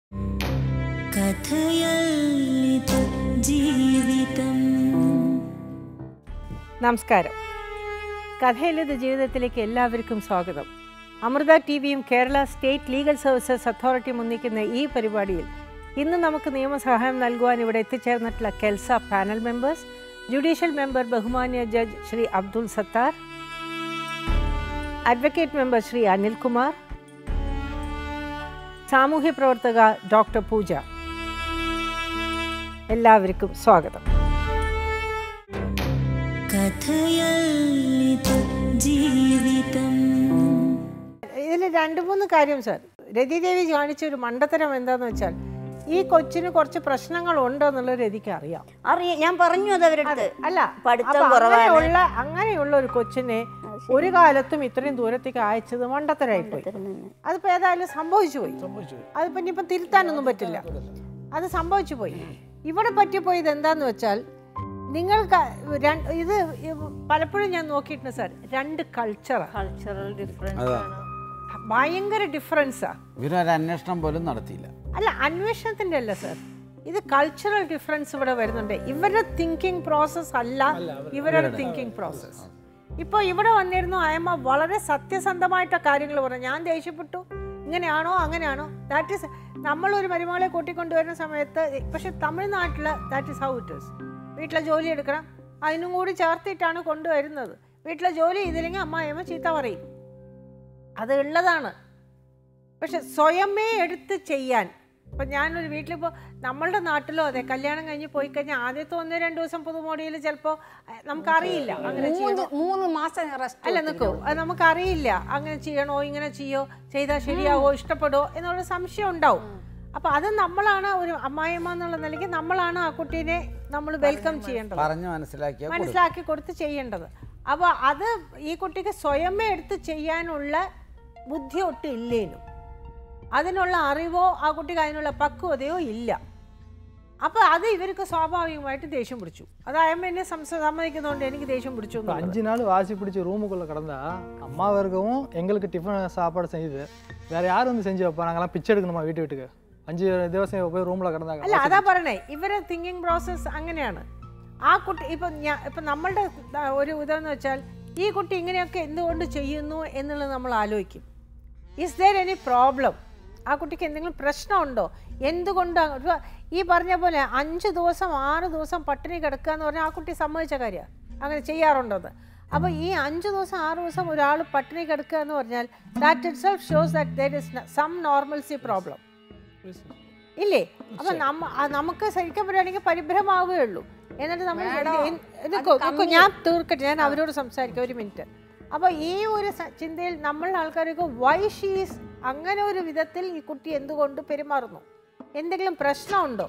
കഥയല്ലിത് ജീവിതം നമസ്കാരം കഥയിലത് ജീവിതത്തിലേക്ക് എല്ലാവർക്കും സ്വാഗതം അമൃത ടി വിയും കേരള സ്റ്റേറ്റ് ലീഗൽ സർവീസസ് അതോറിറ്റിയും ഒന്നിക്കുന്ന ഈ പരിപാടിയിൽ ഇന്ന് നമുക്ക് നിയമസഹായം നൽകുവാൻ ഇവിടെ എത്തിച്ചേർന്നിട്ടുള്ള KELSA panel members judicial member ബഹുമാന്യ judge Shri Abdul Sattar advocate member Shri Anilkumar സാമൂഹ്യ പ്രവർത്തക ഡോക്ടർ പൂജ എല്ലാവർക്കും സ്വാഗതം കഥയല്ലിത് ജീവിതം ഇതിൽ രണ്ട് മൂന്ന് കാര്യം സാർ രതിദേവി കാണിച്ച ഒരു മണ്ടത്തരം എന്താന്ന് വെച്ചാൽ ഈ കൊച്ചിന് കുറച്ച് പ്രശ്നങ്ങൾ ഉണ്ടോ എന്നുള്ളത് രതിക്ക് അറിയാം അറിയാം ഞാൻ പറഞ്ഞു അത് അവരടുത്ത് അല്ല പഠിത്തം അപ്പൊ കുറവാണ് അങ്ങനെയുള്ള അങ്ങനെയുള്ള ഒരു കൊച്ചിനെ ഒരു കാലത്തും ഇത്രയും ദൂരത്തേക്ക് അയച്ചത് മണ്ടത്തരായിപ്പോയി അതിപ്പോ ഏതായാലും സംഭവിച്ചു പോയി അതിപ്പോ ഇനിയിപ്പം തിരുത്താനൊന്നും പറ്റില്ല അത് സംഭവിച്ചു പോയി ഇവിടെ പറ്റിപ്പോയത് എന്താന്ന് വെച്ചാൽ നിങ്ങൾക്ക് രണ്ട് ഇത് പലപ്പോഴും ഞാൻ നോക്കിയിട്ടുണ്ട് സാർ രണ്ട് കൾച്ചറാണ് കൾച്ചറൽ ഡിഫറൻസ് അതാ ഭയങ്കര ഡിഫറൻസാ ഇവരൊരു അന്വേഷണം പോലും നടത്തിയില്ല അല്ല അന്വേഷണത്തിന്റെ അല്ല സർ ഇത് കൾച്ചറൽ ഡിഫറൻസ് ഇവിടെ വരുന്നുണ്ട് ഇവരുടെ തിങ്കിങ് പ്രോസസ് അല്ല ഇവരുടെ തിങ്കിങ് പ്രോസസ് ഇപ്പോൾ ഇവിടെ വന്നിരുന്നു അയമ്മ വളരെ സത്യസന്ധമായിട്ട കാര്യങ്ങൾ പറഞ്ഞു ഞാൻ ദേഷ്യപ്പെട്ടു ഇങ്ങനെയാണോ അങ്ങനെയാണോ ദാറ്റ് ഈസ് നമ്മളൊരു മരുമകളെ കൂട്ടിക്കൊണ്ടുവരുന്ന സമയത്ത് പക്ഷെ തമിഴ്നാട്ടിൽ that is how it is വീട്ടിലെ ജോലി എടുക്കണം അതിനും കൂടി ചേർത്തിട്ടാണ് കൊണ്ടുവരുന്നത് വീട്ടിലെ ജോലി ചെയ്തില്ലെങ്കിൽ അമ്മായിയമ്മ ചീത്ത പറയും അത് ഉള്ളതാണ് പക്ഷെ സ്വയമേ എടുത്ത് ചെയ്യാൻ ഇപ്പം ഞാനൊരു വീട്ടിലിപ്പോൾ നമ്മളുടെ നാട്ടിലോ അതെ കല്യാണം കഴിഞ്ഞ് പോയി കഴിഞ്ഞാൽ ആദ്യത്തെ ഒന്ന് രണ്ട് ദിവസം പുതുമോടിയിൽ ചിലപ്പോൾ നമുക്കറിയില്ല അങ്ങനെ മൂന്ന് ചെയ്യണോ മൂന്ന് മാസം റെസ്റ്റ് അല്ല നിൽക്കൂ അത് നമുക്കറിയില്ല അങ്ങനെ ചെയ്യണോ ഇങ്ങനെ ചെയ്യോ ചെയ്താൽ ശരിയാവോ ഇഷ്ടപ്പെടോ എന്നുള്ള സംശയം ഉണ്ടാവും അപ്പൊ അത് നമ്മളാണ് ഒരു അമ്മായിയമ്മ എന്നുള്ള നിലയ്ക്ക് നമ്മളാണ് ആ കുട്ടീനെ നമ്മൾ വെൽക്കം ചെയ്യേണ്ടത് പറഞ്ഞ് മനസ്സിലാക്കിയ മനസ്സിലാക്കി കൊടുത്ത് ചെയ്യേണ്ടത് അപ്പോൾ അത് ഈ കുട്ടിക്ക് സ്വയമേ എടുത്ത് ചെയ്യാനുള്ള ബുദ്ധി ഒട്ടും ഇല്ലേനും അതിനുള്ള അറിവോ ആ കുട്ടിക്ക് അതിനുള്ള പക്വതയോ ഇല്ല അപ്പോൾ അത് ഇവർക്ക് സ്വാഭാവികമായിട്ട് ദേഷ്യം പിടിച്ചു അത് അയമ്മ എന്നെ സംസ സമ്മതിക്കുന്നതുകൊണ്ട് എനിക്ക് ദേഷ്യം பிடிச்சு இப்போ அஞ்சு நாள் வாசி பிடிச்சி ரூமுக்குள்ளே கிடந்தா அம்மாவும் இருக்கவும் எங்களுக்கு டிஃபன் சாப்பாடு செய்யுது வேற யார் வந்து செஞ்சு வைப்பா நாங்கெல்லாம் பிச்சை எடுக்கணுமா வீட்டு வீட்டுக்கு அஞ்சு ദിവസം പോയി റൂമിൽ കിടന്നാ അല്ല അതാ പറയണേ ഇവരെ തിങ്കിങ് പ്രോസസ്സ് അങ്ങനെയാണ് ആ കുട്ടി ഇപ്പം ഞാൻ ഇപ്പം നമ്മളുടെ ദാ ഒരു ഇതെന്ന് വെച്ചാൽ ഈ കുട്ടി ഇങ്ങനെയൊക്കെ എന്തുകൊണ്ട് ചെയ്യുന്നു എന്നുള്ളത് നമ്മൾ ആലോചിക്കും ഇസ് ദർ എനി പ്രോബ്ലം ആ കുട്ടിക്ക് എന്തെങ്കിലും പ്രശ്നമുണ്ടോ എന്തുകൊണ്ടാണ് ഒരു ഈ പറഞ്ഞ പോലെ അഞ്ച് ദിവസം ആറ് ദിവസം പട്ടിണി കിടക്കുക എന്ന് പറഞ്ഞാൽ ആ കുട്ടി സമ്മതിച്ച കാര്യമാണ് അങ്ങനെ ചെയ്യാറുണ്ടോ അത് അപ്പോൾ ഈ അഞ്ച് ദിവസം ആറ് ദിവസം ഒരാൾ പട്ടിണി കിടക്കുക എന്ന് പറഞ്ഞാൽ that itself shows that there is some normalcy problem ഇല്ലേ അപ്പൊ നമ്മ ആ നമുക്ക് ശരിക്കും പറയുകയാണെങ്കിൽ പരിഭ്രമാവുകയുള്ളൂ എന്നിട്ട് നമ്മൾ എൻ- നിക്കൂ, നിക്കൂ, ഞാൻ തീർക്കട്ടെ ഞാൻ അവരോട് സംസാരിക്കാം ഒരു മിനിറ്റ് അപ്പൊ ഈ ഒരു സ- ചിന്തയിൽ നമ്മളുടെ ആൾക്കാർക്ക് വൈ ഷീസ് അങ്ങനെ ഒരു വിധത്തിൽ ഈ കുട്ടി എന്തുകൊണ്ട് പെരുമാറുന്നു എന്തെങ്കിലും പ്രശ്നമുണ്ടോ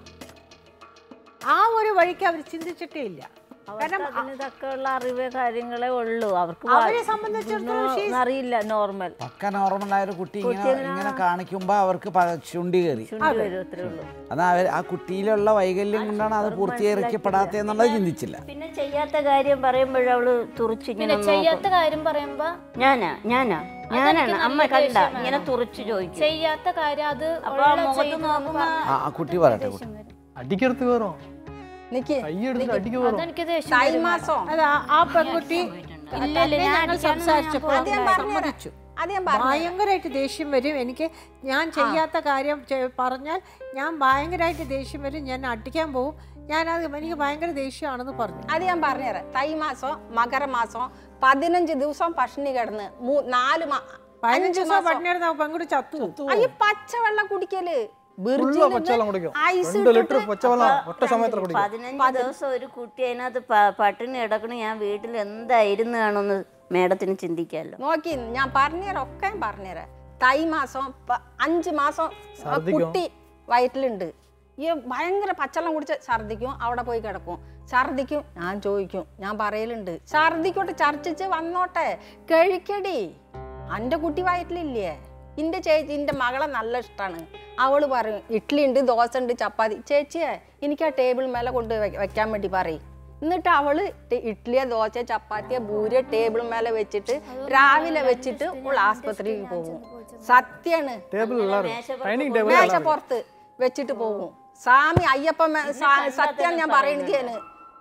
ആ ഒരു വഴിക്ക് അവർ ചിന്തിച്ചിട്ടേ ഇല്ല കാരണം അതിന് ഇതൊക്കെയുള്ള അറിവ് കാര്യങ്ങളെ ഉള്ളൂ അവർക്ക് അവരെ വാ- സംബന്ധിച്ചിടത്തോളം ഒന്നും she's- അറിയില്ല നോർമൽ പക്ക നോർമലായ ഒരു കുട്ടി ഇങ്ങനെ ഇങ്ങനെ കാണിക്കുമ്പോൾ അവർക്ക് പ- ചുണ്ടി കയറി ചുണ്ടി വരും അത്രേ ഉള്ളൂ അത് അവർ ആ കുട്ടിയിലുള്ള വൈകല്യം കൊണ്ടാണ് അത് പൂർത്തീകരിക്കപ്പെടാത്തതെന്നുള്ളത് ചിന്തിച്ചില്ല പിന്നെ ചെയ്യാത്ത കാര്യം പറയുമ്പോഴവള് തുറച്ച് ഇങ്ങനെ ചെയ്യാത്ത കാര്യം പറയുമ്പോ ഞാനാ ഞാനാ ഞാനാണ് അമ്മ കണ്ട ഇങ്ങനെ തുറച്ച് ചോദിക്കും ചെയ്യാത്ത കാര്യം അത് അപ്പൊ ആ മുഖത്ത് നോക്കുമ്പോ ആ ആ കുട്ടി പറയട്ടെ കുട്ടി അടിക്കറതുക്ക് വരും നിക്ക് കൈയെടുത്ത് അടിക്ക് വരും അതെനിക്ക് ദേഷ്യം തൈ മാസം അത് ആ- ആ പെൺകുട്ടി തന്നെ ഞങ്ങൾ സംസാരിച്ചപ്പോൾ അത് ഞാൻ പറഞ്ഞുതരാം സമ്മതിച്ചു അത് ഞാൻ പറഞ്ഞു ഭയങ്കരമായിട്ട് ദേഷ്യം വരും എനിക്ക് ഞാൻ ചെയ്യാത്ത കാര്യം ചെ- പറഞ്ഞാൽ ഞാൻ ഭയങ്കരമായിട്ട് ദേഷ്യം വരും ഞാൻ അടിക്കാൻ പോകും ഞാനത് എനിക്ക് ഭയങ്കര ദേഷ്യമാണെന്ന് പറഞ്ഞു അത് ഞാൻ പറഞ്ഞുതരാം തൈ മാസം മകരമാസം പതിനഞ്ച് ദിവസം പട്ടിണി കിടന്ന് മൂ- നാല് മാ- പതിനഞ്ച് അഞ്ച് ദിവസം മാസം പട്ടിണിയായിരുന്നു പെൺകുട്ടി ചത്തു അയ്യ പച്ചവെള്ളം കുടിക്കല് ഫുള്ള് പച്ചവെള്ളം കുടിക്കും ഐസ് രണ്ട് ലിറ്റർ പച്ചവെള്ളം ഒറ്റ സമയത്തിൽ കുടിക്കും പതിനഞ്ച് ദിവസം ഒരു കുട്ടി അതിനകത്ത് പ- പട്ടിണി കിടക്കണ ഞാൻ വീട്ടിൽ എന്തായിരുന്നു കാണുമെന്ന് മേഡത്തിന് ചിന്തിക്കാമല്ലോ നോക്കി ഞാൻ പറഞ്ഞുതരാം ഒക്കെ ഞാൻ പറഞ്ഞുതരാം തൈ മാസം പ- അഞ്ച് മാസം ആ ഛർദ്ദിക്കും. കുട്ടി വയറ്റിലുണ്ട് ഈ ഭയങ്കര പച്ചവെള്ളം കുടിച്ച് ഛർദ്ദിക്കും അവിടെ പോയി കിടക്കും ഛർദ്ദിക്കും ഞാൻ ചോദിക്കും ഞാൻ പറയലുണ്ട് ഛർദ്ദിക്കോട്ടെ ഛർദ്ദിച്ച് വന്നോട്ടെ കഴിക്കടി എൻ്റെ കുട്ടി വയറ്റിലില്ലേ എൻ്റെ ചേച്ചി എൻ്റെ മകളെ നല്ല ഇഷ്ടമാണ് അവൾ പറയും ഇഡ്ഡലി ഉണ്ട് ദോശ ഉണ്ട് ചപ്പാത്തി ചേച്ചിയെ എനിക്ക് ആ ടേബിൾ മേലെ കൊണ്ട് വെ- വെക്കാൻ വേണ്ടി പറയും എന്നിട്ട് അവള് ടെ- ഇഡ്ഡലിയോ ദോശ ചപ്പാത്തിയോ ബൂരിയോ ടേബിൾ മേലെ വെച്ചിട്ട് രാവിലെ വെച്ചിട്ട് ഉള്ള ആസ്പത്രിയിൽ പോകും സത്യാണ് ടേബിൾ എല്ലാവരും ഡൈനിങ് ടേബിൾ മേശ പുറത്ത് വെച്ചിട്ട് പോകും സ്വാമി അയ്യപ്പ മേ- സാ- സത്യം ഞാൻ പറയുന്നതിന്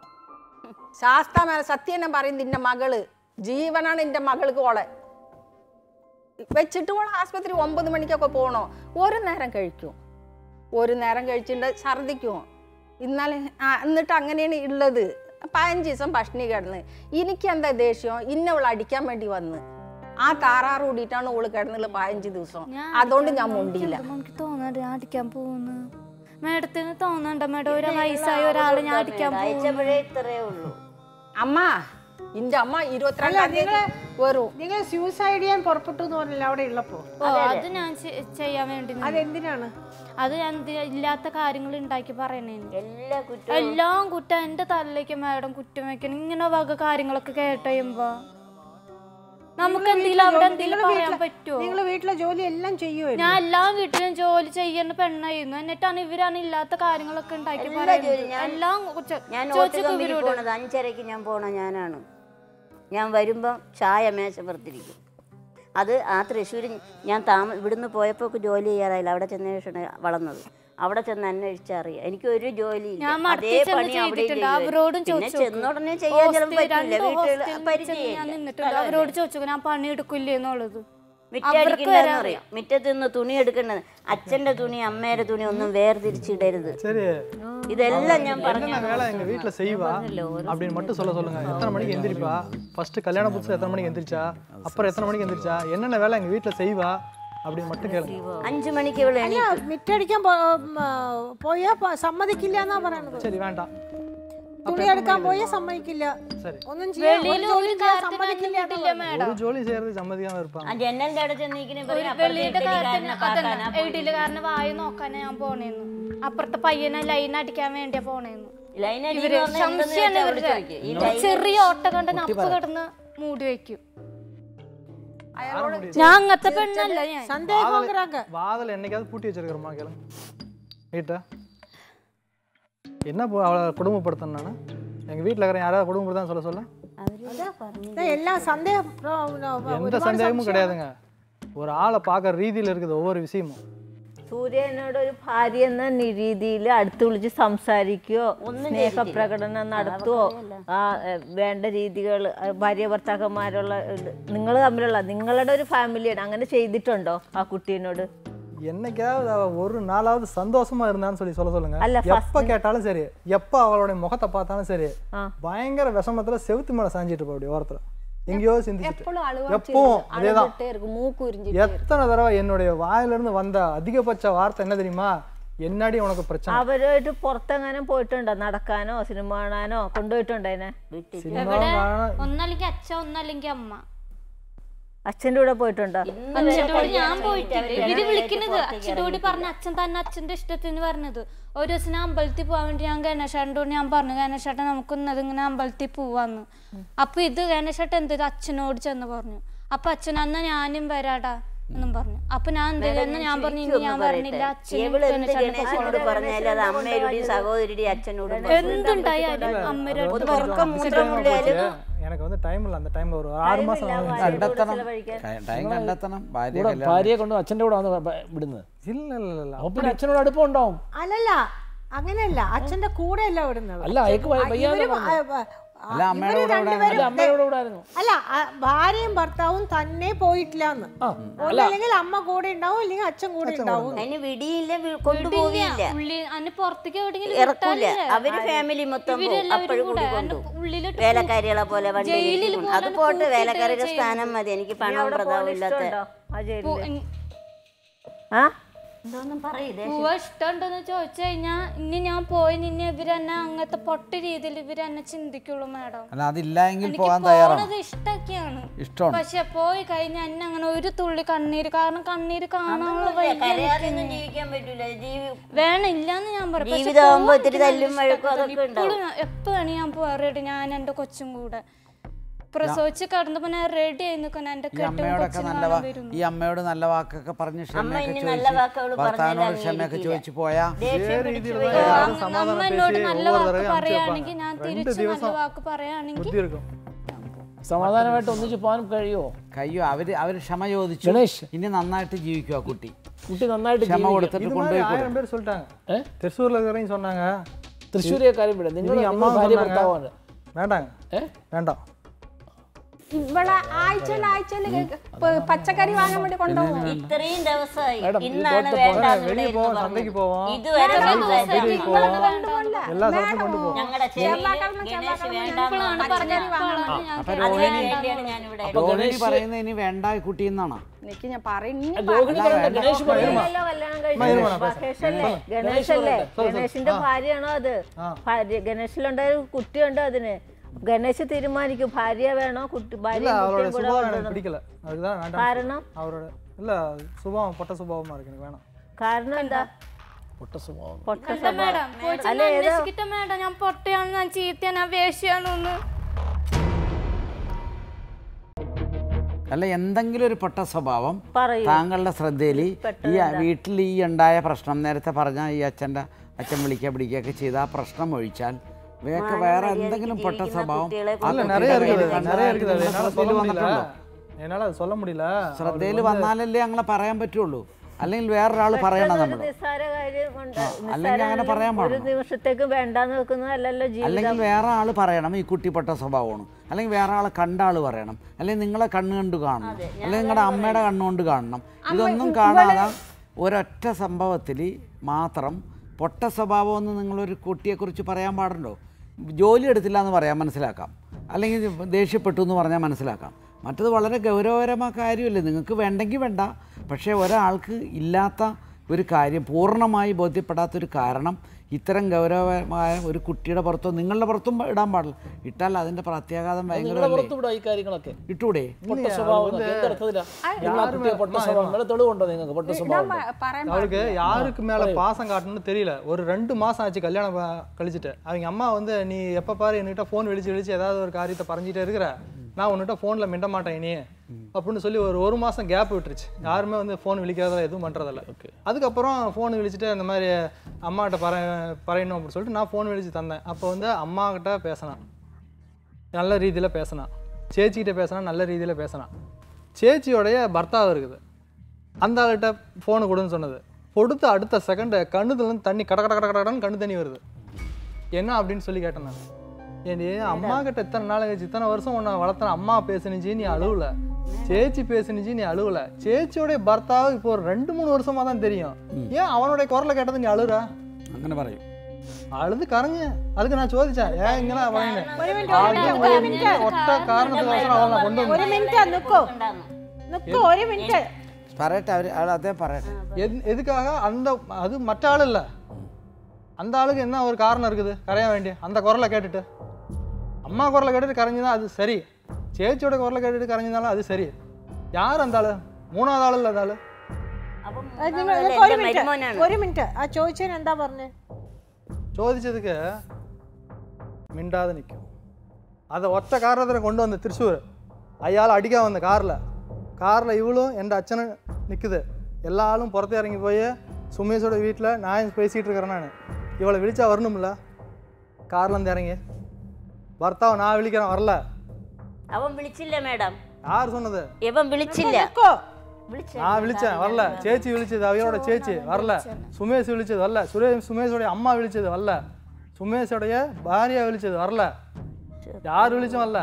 ശാസ്ത മേലെ സത്യം ഞാൻ പറയുന്നത് നിന്റെ മകള് ജീവനാണ് എൻ്റെ മകൾക്ക് ഓളെ വെച്ചിട്ട് ഓളെ ആസ്പത്രി ഒമ്പത് മണിക്കൊക്കെ പോകണോ ഒരു നേരം കഴിക്കും ഒരു നേരം കഴിച്ചിട്ട് ഛർദിക്കും ഇന്നലെ ആ, എന്നിട്ട് അങ്ങനെയാണ് ഉള്ളത് പതിനഞ്ച് ദിവസം പട്ടിണി കിടന്ന് എനിക്ക് എന്താ ദേഷ്യം ഇന്നെ അവൾ അടിക്കാൻ വേണ്ടി വന്ന് ആ താറാറ് കൂടിയിട്ടാണ് ഓള് കിടന്നുള്ളത് പതിനഞ്ച് ദിവസം അതുകൊണ്ട് ഞാൻ മുണ്ടിയില്ല എനിക്ക് തോന്നുന്നുണ്ട് ഞാൻ അടിക്കാൻ പോകുന്നു മേഡത്തിന് തോന്നണ്ട മേഡം ഒരു വയസ്സായ ഒരാളെ ഞാൻ അടിക്കാൻ പോകുന്നു അയച്ചപ്പോഴേ ഇത്രയേ ഉള്ളൂ അമ്മ ഇന്റെ അമ്മ ഇരുപത്തിരണ്ടാം തീയതി വരും നിങ്ങൾ സൂസൈഡ് ചെയ്യാൻ പുറപ്പെട്ടു എന്ന് പറഞ്ഞില്ല അവിടെ ഉള്ളപ്പോ ഓ അത് ഞാൻ ചെ- ചെയ്യാൻ വേണ്ടി നിന്ന്. അതെന്തിനാണ് അത് ഞാൻ എന്ത് ഇല്ലാത്ത കാര്യങ്ങൾ ഉണ്ടാക്കി പറയണേന് എല്ലാ കുറ്റവും എല്ലാം കുറ്റം എന്റെ തലയിലേക്ക് മേഡം കുറ്റം വെക്കണം ഇങ്ങനെ വക കാര്യങ്ങളൊക്കെ കേട്ട് കഴിയുമ്പോ നമുക്ക് എന്തെങ്കിലും അവിടെ എന്തെങ്കിലും പറയാൻ പറ്റുമോ നിങ്ങൾ വീട്ടിലെ ജോലി എല്ലാം ചെയ്യുമായിരുന്നു ഞാൻ എല്ലാ വീട്ടിലും ജോലി ചെയ്യുന്ന പെണ്ണായിരുന്നു എന്നിട്ടാണ് ഇവരാണ് ഇല്ലാത്ത കാര്യങ്ങളൊക്കെ ഉണ്ടാക്കി എല്ലാ പറയുന്നത് ജോലിയും ഞാൻ- എല്ലാം കുറ്റം. ഞാൻ ചോദിച്ചു ഓട്ട് കമ്പനി ഇവരോട് പോണത് അഞ്ചരയ്ക്ക് ഞാൻ പോണ ഞാനാണ് ഞാൻ വരുമ്പം ചായ മേശപ്പുറത്തിരിക്കും അത് ആ തൃശ്ശൂർ ഞാൻ താമ ഇവിടുന്ന് പോയപ്പോൾ ജോലി ചെയ്യാറായില്ല അവിടെ ചെന്ന ശേഷമാണ് വളർന്നത് അവിടെ ചെന്ന് അന്വേഷിച്ചറിയാം എനിക്ക് ഒരു ജോലി ഞാൻ അതേ മടത്തി ചെന്ന് പണി അവിടെ ചെയ്തിട്ടുണ്ട് അവരോടും പിന്നെ ചോദിച്ചു ചെന്നുടനെ ചെയ്യാൻ ചിലപ്പോൾ പറ്റില്ല വീട്ടിൽ ഞാൻ പരിചയമില്ല നിന്നിട്ടുണ്ട് അവരോട് ചോദിച്ചു ഞാൻ പണി എടുക്കില്ലേ എന്നുള്ളത് മിറ്റടിക്കണ്ടെന്ന് അറിയാം മുറ്റത്ത് നിന്ന് തുണി എടുക്കേണ്ടത് അച്ഛന്റെ തുണി അമ്മയുടെ തുണി ഒന്നും വേർതിരിച്ചിടരുത് சரி ഇതെല്ലാം ഞാൻ പറഞ്ഞു என்னென்ன வேலை எங்க வீட்ல செய்வா அப்படின்னு மட்டும் சொல்ல சொல்லுங்க எத்தனை மணிக்கு எந்திரிப்பா ஃபர்ஸ்ட் கல்யாண புதுசுல எத்தனை மணிக்கு எந்திரிச்சா அப்புறம் எத்தனை மணிக்கு எந்திரிச்சா என்னென்ன வேலை எங்க வீட்ல செய்வா அப்படின்னு மட்டும் கேளுங்க അഞ്ചു മണിക്ക് ഇവിടെ അല്ല മിറ്റടിക്കാൻ പോ- ഉം, ആ, പോയാ പ- സമ്മതിക്കില്ല എന്നാ പറയണത് சரி வேண்டாம் തുണി എടുക്കാൻ പോയാ സമ്മതിക്കില്ല சரி ഒന്നും ചെയ്യാൻ ഒരു വെളിയിൽ ജോലി ഒരു ചെയ്യാൻ കാര്യത്തിന് സമ്മതിക്കില്ല എന്നാ നിന്നിട്ടില്ല പറയുന്നത്. മേഡം ஒரு ജോലി செய்யறது സമ്മതിക്കാம இருப்பாங்க ആ ജനലിന്റെ അവിടെ ചെന്നിരിക്കണേ ഒരു വെളിയുടെ കാര്യത്തിന് അതല്ല ഇഡിലുകാരന് വായി നോക്കാനാ ഞാൻ പോണേന്നു അപ്പുറത്തെ പയ്യനെ ലൈൻ അടിക്കാൻ വേണ്ടിയാ പോണേന്നു ഇവര് സംശയാണ് ഇവരുടെ ചെറിയ ഓട്ട കണ്ട അപ്പ കിടന്ന് മൂടി വെക്കും ഞാൻ അങ്ങനത്തെ പെണ്ണല്ല ഞാൻ സന്ദേഹം வாதில் என்னைக்காவது பூட்டி வச்சிருக்கிறோமா கேளுங்க வீட்டை என்ன போ- அவளை குடும்பப்படுத்தணும் நான் எங்கள் வீட்டில் இருக்கிற யாராவது குடும்பப்படுத்தான்னு சொல்ல சொல்ல എല്ലാ സന്ദേഹം പ്രോ- எந்த ഒരുപാട് சந்தேகமும் கிடையாதுங்க ஒரு ஆளை பார்க்குற ரீதியில் இருக்குது ஒவ்வொரு விஷயமும் സൂര്യനോട് ഒരു ഭാര്യ എന്ന രീതിയിൽ അടുത്ത് വിളിച്ച് സംസാരിക്കുകയോ സ്നേഹപ്രകടനം നടത്തുവോ ആ എ, വേണ്ട രീതികൾ ഭാര്യ ഭർത്താക്കന്മാരുള്ള നിങ്ങൾ തമ്മിലുള്ള നിങ്ങളുടെ ഒരു ഫാമിലിയാണ് അങ്ങനെ ചെയ്തിട്ടുണ്ടോ ആ കുട്ടീനോട് என்னைக்காவது அவ ஒரு நாளாவது சந்தோஷமா இருந்தான்னு சொல்லி சொல்ல சொல்லுங்க அல்ல, எப்ப கேட்டாலும் சரி எப்ப அவளுடைய முகத்தை பார்த்தாலும் சரி ஆ. பயங்கர விஷமத்துல செவுத்து மேல சாஞ்சிட்டு இருப்பா அப்படி ஓரத்துல எங்கேயோ சிந்திச்சுட்டு എപ്പോഴും எப்பவும் அதேதான் അഴുവാച്ചിട്ടേ இருக்கும் മൂക്ക് ഉരിഞ്ഞിട്ട് எத்தனை தடவை என்னுடைய வாயில இருந்து வந்த அதிகபட்ச வார்த்தை என்ன தெரியுமா എന്നാടി ഉനക്ക് പ്രശ്നം അവരുമായിട്ട് പുറത്തെങ്ങാനും പോയിട്ടുണ്ടോ നടക്കാനോ സിനിമ കാണാനോ കൊണ്ടുപോയിട്ടുണ്ടോ അതിനെ സിനിമ എവിടെ കാണാൻ ഒന്നല്ലെങ്കിൽ അച്ഛൻ ഒന്നല്ലെങ്കിൽ അമ്മ അച്ഛൻ്റെ കൂടെ പോയിട്ടുണ്ടോ അച്ഛൻ്റെ കൂടെ ഞാൻ പോയിട്ടില്ല ഇവര് വിളിക്കുന്നത് അച്ഛൻ്റെ കൂടി പറഞ്ഞ അച്ഛൻ തന്നെ അച്ഛന്റെ ഇഷ്ടത്തിന് പറഞ്ഞത് ഒരു ദിവസം ഞാൻ അമ്പലത്തിൽ പോകാൻ വേണ്ടി ഞാൻ ഗണേശേട്ടനോട് ഞാൻ പറഞ്ഞു ഗണേശേട്ടൻ നമുക്ക് ഇന്നത് ഇങ്ങനെ അമ്പലത്തിൽ പോവാന്ന് അപ്പൊ ഇത് ഗണേശേട്ടൻ എന്ത് ചെയ്തു അച്ഛനോട് ചെന്ന് പറഞ്ഞു അപ്പൊ അച്ഛൻ അന്ന് ഞാനും വരാടാ എന്നും പറഞ്ഞു അപ്പൊ ഞാൻ എന്ത് ചെയ്തു? എന്നാ ഞാൻ പറഞ്ഞു ഇനി ഞാൻ പറഞ്ഞില്ല അച്ഛനും ഇവള് എന്ത് ഗണേശേട്ടനും ഗണേശനോട് പറഞ്ഞാലും അത് അമ്മയോടും സഹോദരിയുടെയും അച്ഛനോടും എന്തുണ്ടായാലും അമ്മയുടെ അടുത്ത് ഒന്ന് ഉറക്കം മൂത്രമുണ്ടായാലും எனக்கு வந்து டைம் இல்லை அந்த டைம்ல ഒരു ആറ് മാസം ആവും. കണ്ടെത്തണം ടൈം കണ്ടെത്തണം ഭാര്യ കൂടെ കല്യാണം ഭാര്യയെ കൊണ്ട് അച്ഛൻ്റെ കൂടെ വന്ന് പ- വിടുന്നത് ഇല്ല ഇല്ല ഇല്ല അപ്പൊ പിന്നെ അച്ഛനോട് അടുപ്പം ഉണ്ടാവും അല്ലല്ല അങ്ങനെയല്ല അച്ഛന്റെ കൂടെ അല്ല വിടുന്നത് അല്ല അയക്ക് വ- വയ്യാതെ ഇവര് വന്നു. ആ, ആ, അല്ല, അമ്മയുടെ ഇവര് കൂടെ രണ്ടുപേരും അല്ല അമ്മയുടെ കൂടെ ആയിരുന്നു അല്ല ആ, ഭാര്യയും ഭർത്താവും തന്നെ പോയിട്ടില്ല എന്ന് ആ ഒന്നല്ലെങ്കിൽ അമ്മ കൂടെ ഉണ്ടാവും അല്ലെങ്കിൽ അച്ഛൻ കൂടെ ഉണ്ടാവും അതിന് വിടിയില്ല വി- കൊണ്ടുപോവില്ല ഉള്ളി അതിന് പുറത്തേക്ക് എവിടെയെങ്കിലും ഇറക്കൂല വിട്ടാലല്ലേ? അവര് ഫാമിലി മൊത്തം പോകും ഇവരെല്ലാവരും അപ്പോഴും കൂടി കൂടെ കൊണ്ടു അതിന്റെ ഉള്ളിലിട്ട് വേലക്കാരികളെ പോലെ വണ്ടി ജയിലിൽ പോലെ അത് പോട്ട് പൂട്ടിയിട്ടല്ലേ വേലക്കാരിയുടെ ചെയ്യുന്നത്. സ്ഥാനം മതി എനിക്ക് നീ പണവും അവിടെ പ്രതാപവും പോകാൻ ഇല്ലാത്ത ഇഷ്ടമുണ്ടോ ആ ജയിലിൽ പോ- ആ എന്തോന്നും പറയില്ലേ പോവാൻ ഇഷ്ടമുണ്ടെന്ന് ചോദിച്ചു കഴിഞ്ഞാ ഇനി ഞാൻ പോയി ഇനി ഇവരെന്നെ അങ്ങനത്തെ പൊട്ട രീതിയിൽ ഇവരെന്നെ ചിന്തിക്കുള്ളൂ മാഡം അല്ല അതില്ല എങ്കിൽ എനിക്ക് പോകാൻ തയ്യാറാണ് പോണത് ഇഷ്ടൊക്കെയാണ് ഇഷ്ടമാണ് പക്ഷെ പോയി കഴിഞ്ഞാൽ എന്നെ അങ്ങനെ ഒരു തുള്ളി കണ്ണീര് കാരണം കണ്ണീര് കാണാനുള്ള വഴി കരയാതൊന്നും ജീവിക്കാൻ പറ്റൂല ജീവി വേണം ഇല്ലാന്ന് ഞാൻ പറയും പക്ഷെ ജീവിതമാകുമ്പോ പോവാൻ ഇത്തിരി എനിക്ക് തല്ലും നല്ല വഴക്കും ഇഷ്ടപ്പെട്ടു. അതൊക്കെ ഉണ്ടാവും. ഇപ്പോഴും ഞാൻ- എപ്പോഴാണ് ഞാൻ പോവാറുണ്ട് ഞാൻ എൻ്റെ കൊച്ചും കൂടെ പ്രസവിച്ച് കിടന്നപ്പോ ഞാൻ റെഡി ആയി നിൽക്കണം എൻ്റെ ഈ കെട്ടും അമ്മയോടൊക്കെ കൊച്ചിനെ നല്ല കാണാൻ വാ- വരുന്നു ഈ അമ്മയോട് നല്ല വാക്കൊക്കെ പറഞ്ഞ് ക്ഷമയൊക്കെ ഇനി നല്ല വാക്കുകൾ ചോദിച്ച് ഭർത്താവിനോട് പറഞ്ഞാൽ ക്ഷമയൊക്കെ അംഗീകരിക്കില്ല. ചോദിച്ചു പോയാ ദേഷ്യം പിടിച്ചു പോയി யாரும் അമ്മ சமாதானம் എന്നോട് பேசி നല്ല ஒவ்வொரு വാക്ക് தடவையும் அனுப்பிச்சு പറയുകയാണെങ്കിൽ ഞാൻ வைப்பாங்க ரெண்டு തിരിച്ച് നല്ല ദിവസം വാക്ക് പറയുകയാണെങ്കിൽ புத்தி இருக்கும் സമാധാനമായിട്ട് ഒന്നിച്ച് പോകാൻ കഴിയുമോ കയ്യോ അവര് അവര് ക്ഷമ ചോദിച്ചു ഗണേഷ്. ഇനി നന്നായിട്ട് ജീവിക്കും ആ കുട്ടി കുട്ടി നന്നായിട്ട് ക്ഷമ ജീവിക്കും. കൊടുത്തിട്ട് இது കൊണ്ടുപോയി மாதிரி കൊടു. ஆயிரம் பேர் சொல்லிட்டாங்க ഏ? திருச்சூர்ல இருக்கிறவங்க சொன்னாங்க തൃശ്ശൂരെ കാര്യം വിടാം നിങ്ങൾ ഇനി അമ്മ ഭാര്യ சொன்னாங்க. ഭർത്താവാണ് வேண்டாங்க ഏ? வேண்டாம் ഇവിടെ ആഴ്ചയിൽ ആഴ്ചയിൽ പച്ചക്കറി വാങ്ങാൻ വേണ്ടി കൊണ്ടുപോകും ഇത്രയും ദിവസമായി മാഡം, ഈ ഇന്നാണ് പുറത്ത് വേണ്ടാന്ന് வெளியே ഇവിടെ போவோம் ഇരുന്ന് சந்தைக்கு പറഞ്ഞത്. போவோம் ഇതുവരെ സംസാരിച്ചില്ല. வெளியே போவோம் எல்லா സ്ഥലത്തും കൊണ്ടുപോകും ഞങ്ങളുടെ ഗണേശ് വേണ്ടാന്ന് പച്ചക്കറി വാങ്ങാൻ അപ്പൊ അതിന് രോഹിണി വേണ്ടിയാണ് ഞാൻ ഇവിടെ അപ്പൊ രോഹിണി ഗണേശ് പറയുന്നത് ഇനി വേണ്ട ഈ കുട്ടി എന്നാണോ എനിക്ക് ഞാൻ പറയുന്നു രോഹിണി പറയണ്ട ഗണേഷ് പറയുന്നു അല്ലല്ലോ കല്യാണം കഴിച്ചത് മഹേഷല്ലേ ഗണേശല്ലേ ഗണേശിന്റെ ഭാര്യയാണോ അത് ഭാര്യ ഗണേശിലുണ്ടായ ഒരു കുട്ടിയുണ്ട് അതിന് ഗണേശ് തീരുമാനിക്കും ഭാര്യ വേണോ കുട്ടി இல்ல ഭാര്യ அவரோட കുട്ടിയും കൂടെ சுபாவம் எனக்கு കൊണ്ടുവരണം. பிடிக்கல அதுதான் வேண்டாம் കാരണം அவரோட இல்ல சுபாவம் பொட்ட சுபாவமா இருக்கு எனக்கு வேணாம் കാരണം എന്താ പൊട്ട സ്വഭാവം പൊട്ട എന്താ സ്വഭാവം. മേഡം പോയി ചെന്ന് അന്വേഷിക്കട്ടെ മേഡം ഞാൻ പൊട്ടയാണ് ഞാൻ ചീത്തയാണ് ഞാൻ വേശ്യാണെന്ന് അല്ല എന്തെങ്കിലും ഒരു പൊട്ട സ്വഭാവം പറയൂ. താങ്കളുടെ ശ്രദ്ധയിൽ ഈ വീട്ടിൽ ഈ ഉണ്ടായ പ്രശ്നം നേരത്തെ പറഞ്ഞ ഈ അച്ഛൻ്റെ അച്ഛൻ വിളിക്കുക പിടിക്കുകയൊക്കെ ചെയ്ത ആ പ്രശ്നം ഒഴിച്ചാൽ വേറെ വേറെ എന്തെങ്കിലും പൊട്ട സ്വഭാവം കുട്ടികളെ ആ இல்ல കുട്ടിയുടെ நிறைய இருக்குது കയ്യിൽ நிறைய இருக்குது அது என்னால ശ്രദ്ധയിൽ சொல்ல முடியல വന്നിട്ടുണ്ടോ என்னால அது சொல்ல முடியல ശ്രദ്ധയിൽ വന്നാലല്ലേ ഞങ്ങളെ പറയാൻ പറ്റുള്ളൂ അല്ലെങ്കിൽ വേറൊരാൾ പറയണം ഒരു നമ്മൾ നിസ്സാര കാര്യം കൊണ്ട് അല്ലെങ്കിൽ അങ്ങനെ പറയാൻ നിസ്സാരം ഒരു പാടില്ല. നിമിഷത്തേക്ക് വേണ്ടാന്ന് വെക്കുന്നതല്ലല്ലോ അല്ലെങ്കിൽ ജീവിതം വേറെ ആൾ പറയണം ഈ കുട്ടി പൊട്ട സ്വഭാവമാണ് അല്ലെങ്കിൽ വേറെ ആളെ കണ്ട ആൾ പറയണം അല്ലെങ്കിൽ നിങ്ങളെ കണ്ണ് കണ്ട് കാണണം അല്ലെങ്കിൽ നിങ്ങളുടെ അമ്മയുടെ കണ്ണുകൊണ്ട് കാണണം ഇതൊന്നും കാണാതെ ഒരൊറ്റ സംഭവത്തിൽ മാത്രം പൊട്ട സ്വഭാവമെന്ന് നിങ്ങളൊരു കുട്ടിയെക്കുറിച്ച് പറയാൻ പാടുണ്ടോ ജോലി എടുത്തില്ല എന്ന് പറയാൻ മനസ്സിലാക്കാം അല്ലെങ്കിൽ ദേഷ്യപ്പെട്ടു എന്ന് പറഞ്ഞാൽ മനസ്സിലാക്കാം മറ്റത് വളരെ ഗൗരവകരമായ കാര്യമല്ലേ നിങ്ങൾക്ക് വേണ്ടെങ്കിൽ വേണ്ട പക്ഷേ ഒരാൾക്ക് ഇല്ലാത്ത ഒരു കാര്യം പൂർണ്ണമായി ബോധ്യപ്പെടാത്തൊരു കാരണം ഇത്തരം ഗൗരവമായ ഒരു കുട്ടിയുടെ പുറത്തോ നിങ്ങളുടെ പുറത്തും ഇടാൻ പാടില്ല ഇട്ടാൽ അതിൻ്റെ പ്രത്യാഘാതം നിങ്ങളെ ഭയങ്കരമല്ലേ പുറത്തു വിടാം ഈ കാര്യങ്ങളൊക്കെ ഇട്ടൂടെ പൊട്ട സ്വഭാവം എന്നൊക്കെ. എന്ത് അർത്ഥത്തിലാ നിങ്ങൾ ആ കുട്ടിയെ പൊട്ട സ്വഭാവം വല്ല തെളിവുണ്ടോ നിങ്ങൾക്ക് പൊട്ട സ്വഭാവം ഉണ്ടോ? പറയാൻ அவருக்கு யாருக்கு மேல பாசம் காட்டணும்னு தெரியல ஒரு ரெண்டு மாசம் ஆச்சு கல்யாணம் ப- கழிச்சிட்டு அவங்க அம்மா வந்து நீ எப்ப பாரு என்கிட்ட ஃபோன் விழிச்சு விழிச்சு ஏதாவது ஒரு காரியத்தை பறஞ்சிட்டே இருக்கிற நான் உன்கிட்ட ஃபோன்ல மிண்ட மாட்டேன் இனி அப்படின்னு சொல்லி ஒரு ஒரு மாசம் கேப் விட்டுருச்சு யாருமே வந்து ஃபோன் விழிக்காத எதுவும் பண்றதில்ல அதுக்கப்புறம் ஃபோன் விழிச்சிட்டு இந்த மாதிரி அம்மாகிட்ட பற பறையணும் அப்படின்னு சொல்லிட்டு நான் ஃபோன் விழிச்சு தந்தேன் அப்போ வந்து அம்மா கிட்ட பேசினான் நல்ல ரீதியில் பேசினான் சேச்சிக்கிட்ட பேசினா நல்ல ரீதியில் பேசினான் சேச்சியோடைய பர்த்தாവ് இருக்குது அந்த ஆள்கிட்ட ஃபோனு கொடுன்னு சொன்னது கொடுத்த அடுத்த செகண்டு கண்ணுதுலேருந்து தண்ணி கட கட கட கடன்னு கண்ணு தண்ணி வருது என்ன அப்படின்னு சொல்லி கேட்டேன் நான் ஏண்டி அம்மா கிட்ட இத்தனை நாள் கழிச்சு இத்தனை வருஷம் உன்னை வளர்த்தன அம்மா பேசுனுச்சு நீ அழுவல சேச்சி பேசுனுச்சு நீ அழுவல சேச்சியோடைய பர்த்தாவு இப்போ ஒரு ரெண்டு மூணு வருஷமா தான் தெரியும் ஏன் அவனுடைய குரலை கேட்டது நீ அழுற അങ്ങനെ പറയും அழுது கரைஞ்சு அதுக்கு நான் ചോദിച്ചேன் ഏ ഇങ്ങനെ പറയുന്നത് ഒരു മിനിറ്റ് ഒരു മിനിറ്റ് ഒരു മിനിറ്റ് ഒറ്റ കാരണത്തിനോസം അവളെ കൊണ്ടുവന്നു ഒരു മിനിറ്റ് നിൽക്കോ നിൽക്കോ ഒരു മിനിറ്റ് പറയട്ടെ അവർ അയാൾ അദ്ദേഹം പറയട്ടെ எது- எதுக்காக அந்த அது மற்ற ஆள் இல்லை அந்த ஆளுக்கு என்ன ஒரு காரணம் இருக்குது கரைய வேண்டிய அந்த குரலை கேட்டுட்டு அம்மா குரலை கேட்டுட்டு கரைஞ்சுதான் அது சரி ചേച്ചിയുടെ കുരலை കേട്ടിട്ട് കരഞ്ഞതാലും അത് ശരി யார் அந்த ആള് മൂന്നാമത് ആളല്ല அந்த ആള് അപ്പം അത് നിങ്ങൾ മൂന്നാമതല്ലേ നിൽക്കൂ, ഒരു എൻ്റെ മിനിറ്റ് മരുമോനാണ് ഒരു മിനിറ്റ് ആ ചോദിച്ചതിന് എന്താ പറഞ്ഞേ ചോദിച്ചதுக்கு മിണ്ടാതെ നിൽക്കും അത് ഒറ്റ കാരണത്തിന് കൊണ്ടുവന്ന് തൃശ്ശൂർ അയാൾ അടിക്കാൻ വന്ന് കാറിൽ കാറിൽ ഇവളും എൻ്റെ അച്ഛനും നിൽക്കുത് എല്ലാ ആളും പുറത്ത് ഇറങ്ങി പോയി സുമേഷോட വീട്ടിൽ ഞാൻ പേசிட்டு இருக்கிறேன் இவளை விழிச்சா வரணும்ல கார்லேருந்து இறங்கி ഭർത്താവ് நான் വിളിக்கிறேன் வரல അവൻ വിളിച്ചില്ല മേഡം யார் சொன்னது ഇവൻ വിളിച്ചില്ല നിൽക്കോ വിളിച്ച நான் விழிச்சேன் வரல சேச்சி விழிச்சது அவரோட சேச்சி வரல சுமேஷ் விழிச்சது வரல சுரே சுமேஷோடைய அம்மா விழிச்சது வரல சுமேஷோடைய பாரியா விழிச்சது வரல யார் விழிச்சும் வரல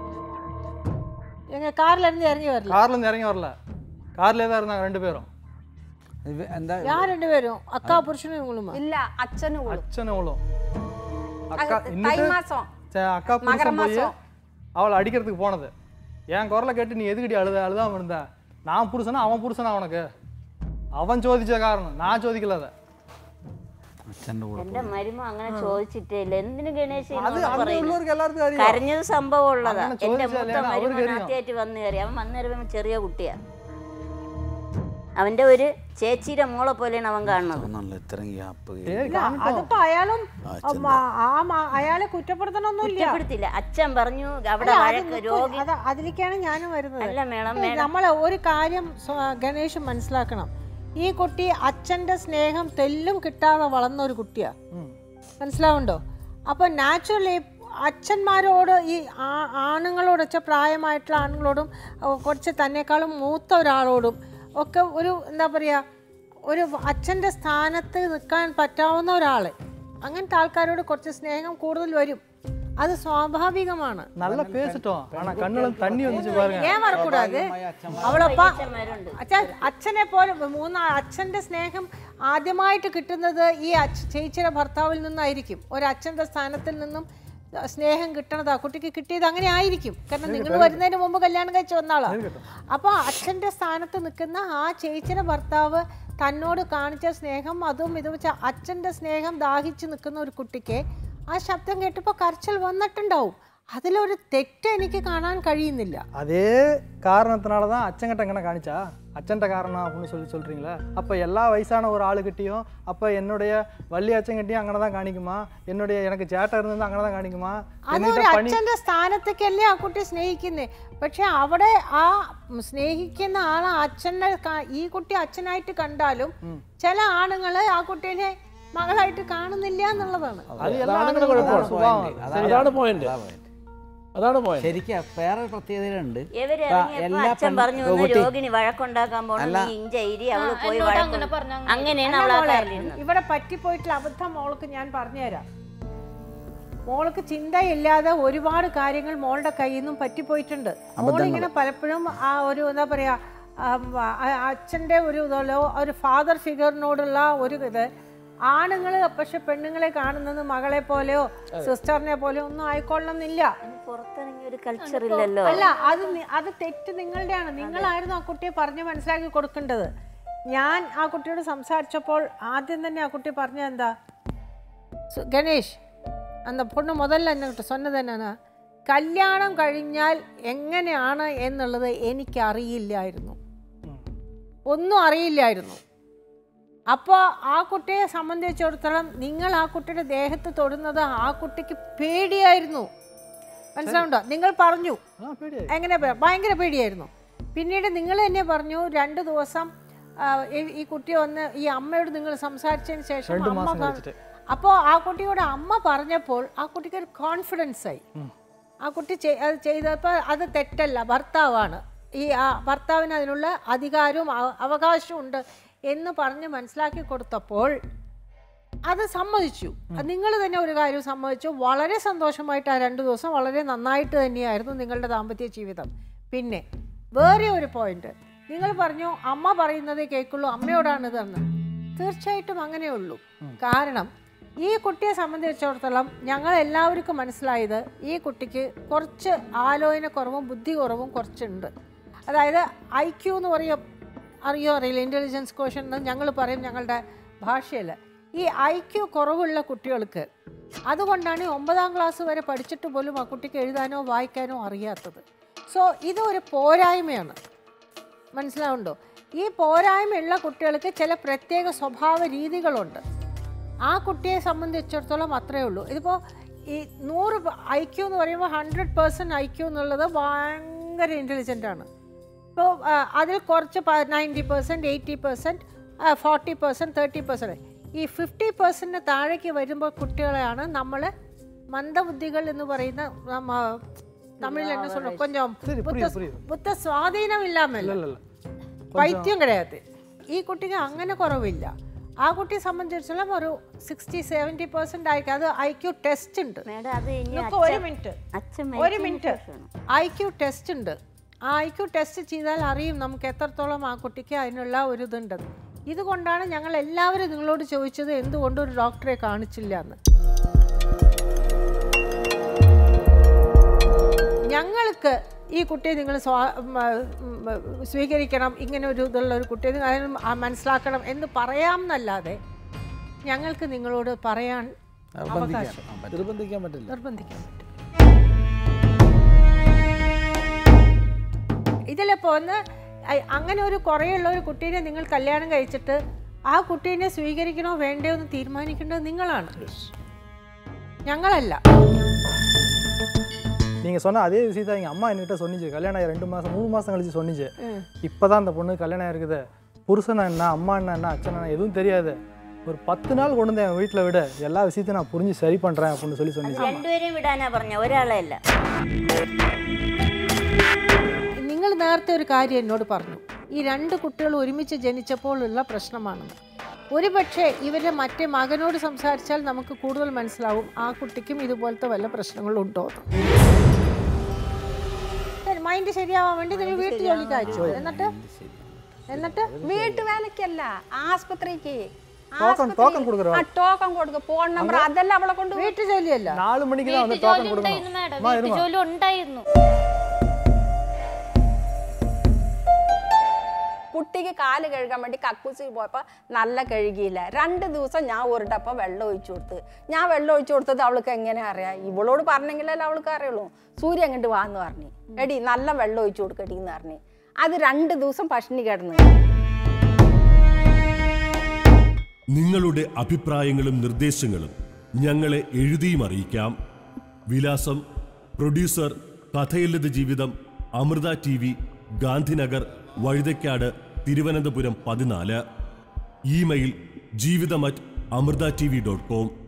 எங்க கார்ல இருந்து இறங்கி வரல கார்ல இருந்து இறங்கி வரல கார்லயே தான் இருந்தாங்க ரெண்டு பேரும் ഇത് എന്താ யார் ரெண்டு பேரும் அக்கா புருஷனும் இவங்களுமா ഇല്ല അച്ഛനും ഉള്ളു அச்சனும் அவளும் அக்கா தை இன்னிட்டு மாசம் சே- அக்கா மகர புருஷன் போய் மாசம். அவளை அடிக்கிறதுக்கு போனது என் குரலை கேட்டு நீ எதுக்கடி அழுத அழுதாம இருந்த நான் புருஷனா அவன் புருஷனா அவனுக்கு அவன் ചോദിച്ച കാരണം ഞാൻ ചോദിക്കല അത് അച്ഛൻ്റെ കൂടെ എന്റെ മരുമ അങ്ങനെ ചോദിച്ചിട്ടേ ഇല്ല എന്തിനു ഗണേശ് അത് ഇങ്ങനെ അവിടെ പറയുന്നു ഉള്ളവർക്ക് എല്ലാവർക്കും അറിയാം കരഞ്ഞത് സംഭവം ഉള്ളതാ അങ്ങനെ എന്റെ ചോദിച്ചാലേ മൂത്ത അവർക്ക് മരുമ അറിയാം. ആദ്യമായിട്ട് വന്നു കയറി അവൻ വന്നു കയറിയപ്പോൾ ചെറിയ കുട്ടിയാ അവന്റെ ഒരു ചേച്ചിയുടെ മോളെ പോലെയാണ് അവൻ കാണുന്നത് നല്ല ഇത്രയും ഗ്യാപ്പ് ഇല്ല, അതിപ്പോ അയാളും അമ്മ, ആ മ- അയാളെ കുറ്റപ്പെടുത്തണമൊന്നുമില്ല കുറ്റപ്പെടുത്തില്ല അച്ഛൻ പറഞ്ഞു അവിടെ അല്ല, അത് വഴക്ക് നിൽക്കൂ. രോഗി അത് അതിലേക്കാണ് ഞാനും വരുന്നത് അല്ല മേഡം മേഡം നമ്മൾ ഒരു കാര്യം സ്വ- ഗണേഷ് മനസ്സിലാക്കണം ഈ കുട്ടി അച്ഛന്റെ സ്നേഹം തെല്ലും കിട്ടാതെ വളർന്ന ഒരു കുട്ടിയാ മനസ്സിലാവുണ്ടോ അപ്പൊ നാച്ചുറലി അച്ഛന്മാരോട് ഈ ആ- ആണുങ്ങളോട് വെച്ച പ്രായമായിട്ടുള്ള ആണുങ്ങളോടും അഹ് കുറച്ച് തന്നെക്കാളും മൂത്ത ഒരാളോടും ഒക്കെ ഒരു എന്താ പറയുക ഒരു അച്ഛൻ്റെ സ്ഥാനത്ത് നിൽക്കാൻ പറ്റാവുന്ന ഒരാൾ അങ്ങനത്തെ ആൾക്കാരോട് കുറച്ച് സ്നേഹം കൂടുതൽ വരും അത് സ്വാഭാവികമാണ് நல்லா பேசிட்டோம் ஆனா கண்ணுல தண்ணி வந்துச்சு பாருங்க ഏൻ വരക്കൂടാതെ അവളപ്പ അച്ഛൻ അച്ഛനെ പോലെ മൂന്ന് അച്ഛൻ്റെ സ്നേഹം ആദ്യമായിട്ട് കിട്ടുന്നത് ഈ അച്ഛ ചേച്ചിയുടെ ഭർത്താവിൽ നിന്നായിരിക്കും ഒരു അച്ഛൻ്റെ സ്ഥാനത്തിൽ നിന്നും സ്നേഹം കിട്ടണത് ആ കുട്ടിക്ക് കിട്ടിയത് അങ്ങനെ ആയിരിക്കും കാരണം നിങ്ങൾ വരുന്നതിന് മുമ്പ് കല്യാണം കഴിച്ച് വന്നാളാണ് അപ്പോൾ അച്ഛൻ്റെ സ്ഥാനത്ത് നിൽക്കുന്ന ആ ചേച്ചിയുടെ ഭർത്താവ് തന്നോട് കാണിച്ച സ്നേഹം അതും ഇത് വെച്ച അച്ഛൻ്റെ സ്നേഹം ദാഹിച്ച് നിൽക്കുന്ന ഒരു കുട്ടിക്ക് ആ ശബ്ദം കേട്ടപ്പോൾ കരച്ചിൽ വന്നിട്ടുണ്ടാവും അതിലൊരു തെറ്റ് എനിക്ക് കാണാൻ കഴിയുന്നില്ല அதே காரணத்தினால தான் அச்சங்கிட்ட எങ്ങനെ காணிச்சா அச்சன்ட்ட காரணம் அப்படின்னு சொல்லி சொல்றீங்களா அப்போ எல்லா வயசான ஒரு ஆளுகிட்டையும் அப்போ என்னுடைய வள்ளி அச்சங்கிட்டையும் அங்கே தான் காணிக்குமா என்னுடைய எனக்கு சேட்டை இருந்தது அங்கே தான் காணிக்குமா അതൊരു എന്നിട്ട് പണി അച്ഛന്റെ സ്ഥാനത്തേക്കല്ലേ ആ കുട്ടി സ്നേഹിക്കുന്നേ പക്ഷെ അവിടെ ആ സ്നേഹിക്കുന്ന ആളെ അച്ഛനെ കാ- ഈ കുട്ടി അച്ഛനായിട്ട് കണ്ടാലും ചില ആണുങ്ങള് ആ കുട്ടീനെ മകളായിട്ട് കാണുന്നില്ല എന്നുള്ളതാണ് அது எல்லா അതാണ് നിങ്ങളുടെ ஆண்களுக்கும் കുഴപ്പം சுபாவம் അതാണ് പോയിന്റ് അതാണ് പോയിന്റ് ശരിക്കും വേറെ പ്രത്യേകതയുണ്ട് ഇവര് ഇപ്പൊ ഇറങ്ങിയപ്പോ എല്ലാ അച്ഛൻ പെൺ- പറഞ്ഞു ഒന്ന് കുട്ടി- രോഗിണി വഴക്കുണ്ടാക്കാൻ പോണം നീ ഇഞ്ച ഇരി അവള് പോയി എന്നോട് വഴക്ക് അങ്ങനെ പറഞ്ഞു, അങ്ങനെ. അങ്ങനെയാണ് അല്ല അവൾ ആ മോളെ, കാര്യം ഇവിടെ പറ്റിപ്പോയിട്ടുള്ള അബദ്ധം മോൾക്ക് ഞാൻ പറഞ്ഞുതരാം മോൾക്ക് ചിന്തയില്ലാതെ ഒരുപാട് കാര്യങ്ങൾ മോളുടെ കയ്യിൽ നിന്നും പറ്റിപ്പോയിട്ടുണ്ട് മോളിങ്ങനെ പലപ്പോഴും ആ ഒരു എന്താ പറയാ ആം, ആ- അച്ഛൻ്റെ ഒരു ഇതല്ലോ ഒരു ഫാദർ ഫിഗറിനോടുള്ള ഒരു ഇത് ആണുങ്ങൾ പക്ഷെ പെണ്ണുങ്ങളെ കാണുന്നത് മകളെ പോലെയോ സിസ്റ്ററിനെ പോലെയോ ഒന്നും ആയിക്കൊള്ളണമെന്നില്ല പുറത്തിറങ്ങിയ ഒരു കൾച്ചർ ഇല്ലല്ലോ അല്ല അത് നി- അത് തെറ്റ് നിങ്ങളുടെയാണ് നിങ്ങളായിരുന്നു ആ കുട്ടിയെ പറഞ്ഞ് മനസ്സിലാക്കി കൊടുക്കേണ്ടത് ഞാൻ ആ കുട്ടിയോട് സംസാരിച്ചപ്പോൾ ആദ്യം തന്നെ ആ കുട്ടി പറഞ്ഞ എന്താ സു- ഗണേഷ് அந்த பொண்ணு முதல்ல என்ன சொன்னது என்னன்னா കല്യാണം കഴിഞ്ഞാൽ എങ്ങനെയാണ് എന്നുള്ളത് എനിക്കറിയില്ലായിരുന്നു ഒന്നും അറിയില്ലായിരുന്നു അപ്പോൾ ആ കുട്ടിയെ സംബന്ധിച്ചിടത്തോളം നിങ്ങൾ ആ കുട്ടിയുടെ ദേഹത്ത് തൊടുന്നത് ആ കുട്ടിക്ക് പേടിയായിരുന്നു മനസ്സിലാവുണ്ടോ നിങ്ങൾ പറഞ്ഞു ആ പേടിയായി എങ്ങനെ പേ- ഭയങ്കര പേടിയായിരുന്നു പിന്നീട് നിങ്ങൾ തന്നെ പറഞ്ഞു രണ്ട് ദിവസം ആ, ഈ- ഈ കുട്ടി വന്ന് ഈ അമ്മയോട് നിങ്ങൾ സംസാരിച്ചതിന് ശേഷം രണ്ട് അമ്മ മാസം പറ- കഴിച്ചിട്ട്. അപ്പോൾ ആ കുട്ടിയോട് അമ്മ പറഞ്ഞപ്പോൾ ആ കുട്ടിക്ക് ഒരു കോൺഫിഡൻസ് ആയി ആ കുട്ടി ചെയ്- അത് ചെയ്തപ്പോൾ അത് തെറ്റല്ല ഭർത്താവാണ് ഈ ആ ഭർത്താവിന് അതിനുള്ള അധികാരവും അ- അവകാശവും ഉണ്ട് എന്ന് പറഞ്ഞ് മനസ്സിലാക്കി കൊടുത്തപ്പോൾ അത് സമ്മതിച്ചു നിങ്ങൾ തന്നെ ഒരു കാര്യം സമ്മതിച്ചു വളരെ സന്തോഷമായിട്ട് ആ രണ്ട് ദിവസം വളരെ നന്നായിട്ട് തന്നെയായിരുന്നു നിങ്ങളുടെ ദാമ്പത്യ ജീവിതം പിന്നെ വേറെ ഒരു പോയിന്റ് നിങ്ങൾ പറഞ്ഞു അമ്മ പറയുന്നതേ കേൾക്കുള്ളൂ അമ്മയോടാണ് ഇതെന്ന് തീർച്ചയായിട്ടും അങ്ങനെയുള്ളൂ കാരണം ഈ കുട്ടിയെ സംബന്ധിച്ചിടത്തോളം ഞങ്ങൾ എല്ലാവർക്കും മനസ്സിലായത് ഈ കുട്ടിക്ക് കുറച്ച് ആലോചന കുറവും ബുദ്ധി കുറവും കുറച്ചുണ്ട് അതായത് ഐ ക്യു എന്ന് പറയും അറിയോ അറിയില്ല ഇൻ്റലിജൻസ് ക്വസ്റ്റൻ എന്ന് ഞങ്ങൾ പറയും ഞങ്ങളുടെ ഭാഷയിൽ ഈ ഐ ക്യു കുറവുള്ള കുട്ടികൾക്ക് അതുകൊണ്ടാണ് ഈ ഒമ്പതാം ക്ലാസ് വരെ പഠിച്ചിട്ട് പോലും ആ കുട്ടിക്ക് എഴുതാനോ വായിക്കാനോ അറിയാത്തത് സോ ഇത് ഒരു പോരായ്മയാണ് മനസ്സിലാവുണ്ടോ ഈ പോരായ്മയുള്ള കുട്ടികൾക്ക് ചില പ്രത്യേക സ്വഭാവ രീതികളുണ്ട് ആ കുട്ടിയെ സംബന്ധിച്ചിടത്തോളം അത്രയേ ഉള്ളൂ ഇതിപ്പോൾ ഈ നൂറ് ഐ ക്യു എന്ന് പറയുമ്പോൾ ഹൺഡ്രഡ് പേഴ്സൻറ്റ് ഐ ക്യു എന്നുള്ളത് ഭയങ്കര ഇൻ്റലിജൻ്റ് ആണ് ഇപ്പോൾ അതിൽ കുറച്ച് ninety percent eighty percent forty percent thirty percent ഈ ഫിഫ്റ്റി പെർസെൻറ്റിന് താഴേക്ക് വരുമ്പോൾ കുട്ടികളെയാണ് നമ്മൾ മന്ദബുദ്ധികൾ എന്ന് പറയുന്ന നമ്മ തമിഴിൽ என்ன சொல்றோம் கொஞ்சம் சரி, புத்த புரியுது, புரியுது. புத்த சுவாதீனம் இல்லாமல் இல்ல இல்ல പൈത്യം കിടയാതെ ഈ കുട്ടിക്ക് അങ്ങനെ കുറവില്ല ആ കുട്ടിയെ സംബന്ധിച്ചിടത്തോളം ഒരു സിക്സ്റ്റി സെവൻറ്റി പെർസെന്റ് ആയിരിക്കും അത് ഐ ക്യു ടെസ്റ്റ് ഉണ്ട് മേഡം അത് ഇനി നിനക്ക് ഒരു മിനിറ്റ് അച്ഛൻ ഒരു മരിച്ചതിന് മിനിറ്റ് ശേഷമാണ്. ഐ ക്യു ടെസ്റ്റ് ഉണ്ട് ആ ഐ ക്യു ടെസ്റ്റ് ചെയ്താൽ അറിയും നമുക്ക് എത്രത്തോളം ആ കുട്ടിക്ക് അതിനുള്ള ഒരു ഇതുണ്ടെന്ന് ഇതുകൊണ്ടാണ് ഞങ്ങൾ എല്ലാവരും നിങ്ങളോട് ചോദിച്ചത് എന്തുകൊണ്ട് ഒരു ഡോക്ടറെ കാണിച്ചില്ല എന്ന് ഞങ്ങൾക്ക് ഈ കുട്ടിയെ നിങ്ങൾ സ്വാ ഉം, ഉം, സ്വീകരിക്കണം ഇങ്ങനെ ഒരു ഇതുള്ള ഒരു കുട്ടിയെ നിങ്ങൾ അതിന് ആ മനസ്സിലാക്കണം എന്ന് പറയാം എന്നല്ലാതെ ഞങ്ങൾക്ക് നിങ്ങളോട് പറയാൻ അവകാശം നിർബന്ധിക്കാൻ പറ്റില്ല നിർബന്ധിക്കാൻ പറ്റും ഇതിലിപ്പോൾ ഒന്ന് അ- അങ്ങനെ ഒരു കുറേയുള്ള ഒരു കുട്ടീനെ നിങ്ങൾ കല്യാണം കഴിച്ചിട്ട് ആ കുട്ടീനെ സ്വീകരിക്കണോ വേണ്ടയോ എന്ന് തീരുമാനിക്കേണ്ടത് നിങ്ങളാണ് ഞങ്ങളല്ല நீங்கள் சொன்ன அதே விஷயத்த எங்கள் அம்மா என்கிட்ட சொன்னிச்சு கல்யாணம் ஆகி ரெண்டு மாதம் மூணு மாதம் கழிச்சு சொன்னிச்சு இப்போ தான் அந்த பொண்ணு கல்யாணம் ஆயிருக்குது புருஷனா என்ன அம்மா என்ன என்ன அச்சனா என்ன எதுவும் தெரியாது ஒரு பத்து நாள் கொண்டு வந்து என் வீட்டில் விட எல்லா விஷயத்தையும் நான் புரிஞ்சு சரி பண்ணுறேன் அப்படின்னு சொல்லி சொன்னிச்சு രണ്ടുപേരെയും വിടാനാ പറഞ്ഞ ഒരാളെ അല്ല നിങ്ങൾ നേരത്തെ ഒരു കാര്യം എന്നോട് പറഞ്ഞു ഈ രണ്ട് കുട്ടികൾ ഒരുമിച്ച് ജനിച്ചപ്പോഴുള്ള പ്രശ്നമാണെന്ന് ഒരുപക്ഷെ ഇവരുടെ മറ്റേ മകനോട് സംസാരിച്ചാൽ നമുക്ക് കൂടുതൽ മനസ്സിലാവും ആ കുട്ടിക്കും ഇതുപോലത്തെ വല്ല പ്രശ്നങ്ങളുണ്ടോ മൈൻഡ് ശരിയാവാൻ വേണ്ടി നിങ്ങൾ വീട്ടു ജോലിക്ക് അയച്ചു എന്നിട്ട് എന്നിട്ട് വീട്ടുവേലക്കല്ല ആസ്പത്രിക്ക് ടോക്കൺ ആസ്പത്രി- ടോക്കൺ കൊടുക്കുறோம் ആ ടോക്കൺ കൊടുക്കുക ഫോൺ നമ്പർ അതെല്ലാം അവളെ കൊണ്ട് വീട്ടു ജോലിയല്ല നാല് മണിക്ക് தான் வந்து വീട്ടു ടോക്കൺ ജോലി കൊടുക്കണം ഉണ്ടായിരുന്നു മാഡം അമ്മ, വീട്ടു ഇരുമ. ജോലി ഉണ്ടായിരുന്നു കുട്ടിക്ക് കാല് കഴുകാൻ വേണ്ടി കക്കൂസി പോയപ്പോൾ നല്ല കഴുകിയില്ല രണ്ട് ദിവസം ഞാൻ ഒരു ഡപ്പ വെള്ളം ഒഴിച്ചു കൊടുത്ത് ഞാൻ വെള്ളം ഒഴിച്ചു കൊടുത്തത് അവൾക്ക് എങ്ങനെ അറിയാം ഇവളോട് പറഞ്ഞെങ്കിലല്ലേ അവൾക്ക് അറിയുള്ളൂ സൂര്യ അങ്ങോട്ട് വാന്ന് പറഞ്ഞു എടി നല്ല വെള്ളം ഒഴിച്ചു കൊടുക്കടി എന്ന് പറഞ്ഞു അത് രണ്ട് ദിവസം പട്ടിണി കിടന്നു നിങ്ങളുടെ അഭിപ്രായങ്ങളും നിർദ്ദേശങ്ങളും ഞങ്ങളെ എഴുതിയും അറിയിക്കാം വിലാസം പ്രൊഡ്യൂസർ കഥയില്ലത് ജീവിതം അമൃത ടി വി ഗാന്ധിനഗർ വഴുതയ്ക്കാട് തിരുവനന്തപുരം പതിനാല് ഇമെയിൽ ജീവിതം at Amrita T V dot com